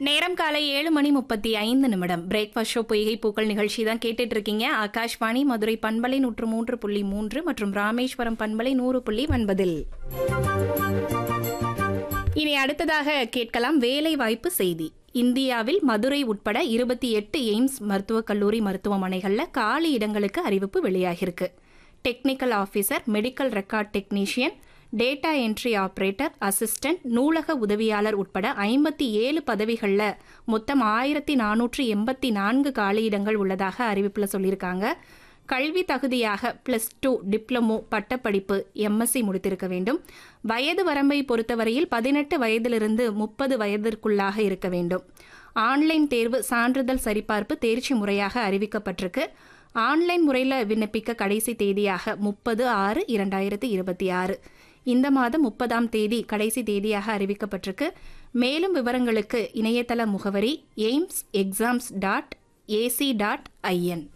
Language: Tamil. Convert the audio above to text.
நேரம் காலை ஏழு மணி முப்பத்தி ஐந்து நிமிடம் பிரேக்ஃபாஸ்ட் ஷோ பொய்கை பூக்கள் நிகழ்ச்சி தான் கேட்டுட்டு இருக்கீங்க ஆகாஷ்வாணி மதுரை பண்பலை நூற்று மூன்று புள்ளி மூன்று மற்றும் ராமேஸ்வரம் பண்பலை நூறு புள்ளி ஒன்பதில் இனி அடுத்ததாக கேட்கலாம் வேலை வாய்ப்பு செய்தி இந்தியாவில் மதுரை உட்பட இருபத்தி எட்டு எய்ம்ஸ் மருத்துவக் கல்லூரி மருத்துவமனைகளில் காலி இடங்களுக்கு அறிவிப்பு வெளியாகிருக்கு technical officer medical record technician data entry operator assistant நூலக உதவியாளர் உட்பட ஐம்பத்தி ஏழு பதவிகளில் மொத்தம் ஆயிரத்தி நானூற்றி எண்பத்தி நான்கு காலியிடங்கள் உள்ளதாக அறிவிப்பில் சொல்லியிருக்காங்க கல்வி தகுதியாக பிளஸ் டூ டிப்ளமோ பட்டப்படிப்பு எம்எஸ்சி முடித்திருக்க வேண்டும் வயது வரம்பை பொறுத்தவரையில் பதினெட்டு வயதிலிருந்து முப்பது வயதிற்குள்ளாக இருக்க வேண்டும் ஆன்லைன் தேர்வு சான்றிதழ் சரிபார்ப்பு தேர்ச்சி முறையாக அறிவிக்கப்பட்டிருக்கு ஆன்லைன் முறையில் விண்ணப்பிக்க கடைசி தேதியாக முப்பது ஆறு இரண்டாயிரத்தி இருபத்தி ஆறு இந்த மாதம் முப்பதாம் தேதி கடைசி தேதியாக அறிவிக்கப்பட்டிருக்கு மேலும் விவரங்களுக்கு இணையதள முகவரி AIIMS exams dot AC dot IN